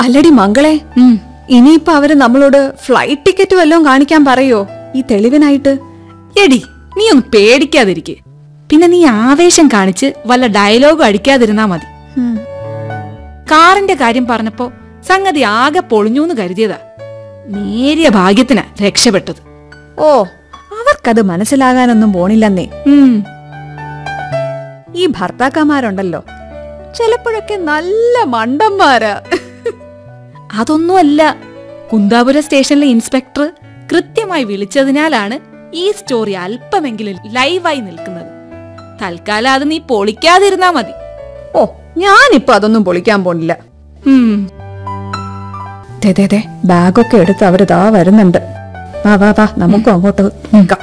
അല്ലടി മംഗളെ ഉം. ഇനിയിപ്പോ അവര് നമ്മളോട് ഫ്ലൈറ്റ് ടിക്കറ്റ് വല്ലതും കാണിക്കാൻ പറയോ ഈ തെളിവിനായിട്ട് എടി നീ ഒന്ന് പേടിക്കാതിരിക്കെ പിന്നെ നീ ആവേശം കാണിച്ച് വല്ല ഡയലോഗും അടിക്കാതിരുന്നാ മതി കാറിന്റെ കാര്യം പറഞ്ഞപ്പോ സംഗതി ആകെ പൊളിഞ്ഞൂന്ന് കരുതിയതാ നേരിയ ഭാഗ്യത്തിനാ രക്ഷപ്പെട്ടത് ഓ അവർക്കത് മനസ്സിലാകാനൊന്നും പോണില്ലെന്നേ ഉം ഈ ഭർത്താക്കന്മാരുണ്ടല്ലോ ചിലപ്പോഴൊക്കെ നല്ല മണ്ടന്മാരാ അതൊന്നുമല്ല കുന്താപുര സ്റ്റേഷനിലെ ഇൻസ്പെക്ടർ കൃത്യമായി വിളിച്ചതിനാലാണ് ഈ സ്റ്റോറി അല്പമെങ്കിലും ലൈവായി നിൽക്കുന്നത് തൽക്കാലം അത് നീ പൊളിക്കാതിരുന്നാ മതി ഓ ഞാനിപ്പോ അതൊന്നും പൊളിക്കാൻ പോണില്ല ഉം ദേ ദേ ദേ ബാഗൊക്കെ എടുത്ത് അവര് ദാ വരുന്നുണ്ട് വാ വാ വാ നമുക്കും അങ്ങോട്ട് നിൽക്കാം